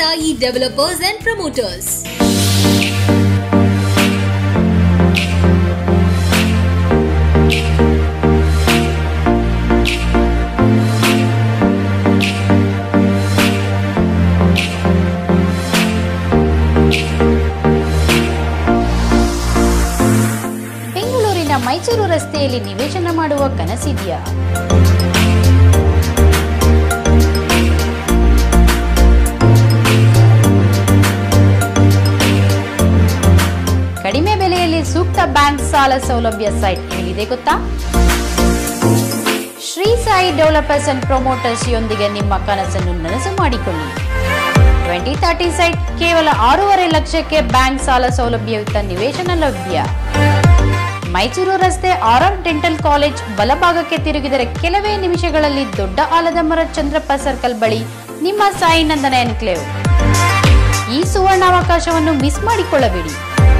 Sai Developers and Promoters. ಬೆಂಗಳೂರಿನ ಮೈಸೂರು ರಸ್ತೆಯಲ್ಲಿ ನಿವೇಶನ ಮಾಡುವ ಕನಸಿದೆಯಾ ಕಡಿಮೆ ಬೆಲೆಯಲ್ಲಿ ಸೂಕ್ತ ಬ್ಯಾಂಕ್ ಸಾಲ ಸೌಲಭ್ಯ ಸೈಟ್ ಎಲ್ಲಿದೆ ಗೊತ್ತಾ Shri Sai developers and promoters ಯೊಂದಿಗೆ ನಿಮ್ಮ ಕನಸನ್ನು ನನಸು ಮಾಡಿಕೊಳ್ಳಿ ಟ್ವೆಂಟಿ ತರ್ಟಿ ಸೈಟ್ ಕೇವಲ ಆರೂವರೆ ಲಕ್ಷಕ್ಕೆ ಬ್ಯಾಂಕ್ ಸಾಲ ಸೌಲಭ್ಯಯುತ ನಿವೇಶನ ಲಭ್ಯ ಮೈಸೂರು ರಸ್ತೆ ಆರ್ ಆರ್ ಡೆಂಟಲ್ ಕಾಲೇಜ್ ಬಲಭಾಗಕ್ಕೆ ತಿರುಗಿದರೆ ಕೆಲವೇ ನಿಮಿಷಗಳಲ್ಲಿ ದೊಡ್ಡ ಆಲದ ಮರ ಚಂದ್ರಪ್ಪ ಸರ್ಕಲ್ ಬಳಿ ನಿಮ್ಮ ಸಾಯಿ ನಂದನ ಎನ್ಕ್ಲೇವ್ ಈ ಸುವರ್ಣಾವಕಾಶವನ್ನು ಮಿಸ್ ಮಾಡಿಕೊಳ್ಳಬೇಡಿ